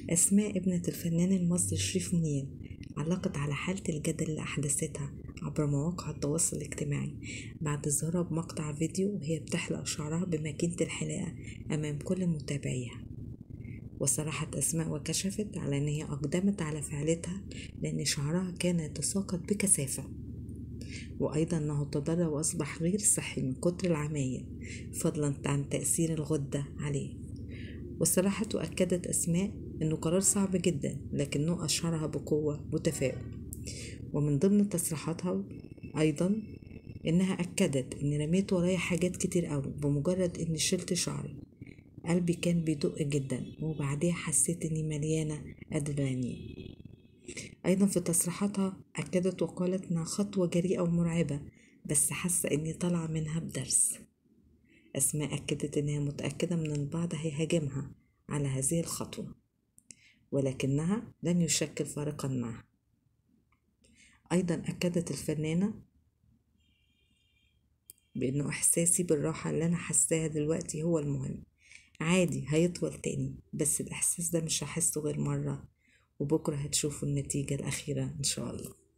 أسماء ابنة الفنان المصري شريف منير علقت على حالة الجدل اللي أحدثتها عبر مواقع التواصل الاجتماعي بعد ظهورها بمقطع فيديو وهي بتحلق شعرها بماكينة الحلاقة أمام كل متابعيها وصرحت أسماء وكشفت على أن هي أقدمت على فعلتها لأن شعرها كان يتساقط بكثافة وأيضا أنه تضرر وأصبح غير صحي من كتر العمايل فضلا عن تأثير الغدة عليه وصرحت وأكدت أسماء أنه قرار صعب جدا لكنه أشعرها بقوة وتفاؤل ومن ضمن تصريحاتها أيضا إنها أكدت إن رميت ورايا حاجات كتير أوي بمجرد إني شلت شعري قلبي كان بيدق جدا وبعديها حسيت إني مليانة أدرينالين أيضا في تصريحاتها أكدت وقالت إنها خطوة جريئة ومرعبة بس حاسة إني طالعة منها بدرس أسماء أكدت إنها متأكدة من البعض هيهاجمها على هذه الخطوة ولكنها لن يشكل فارقا معها أيضا أكدت الفنانة بأنه إحساسي بالراحة اللي أنا حاساها دلوقتي هو المهم عادي هيطول تاني بس الإحساس ده مش هحسه غير مرة وبكرة هتشوفوا النتيجة الأخيرة إن شاء الله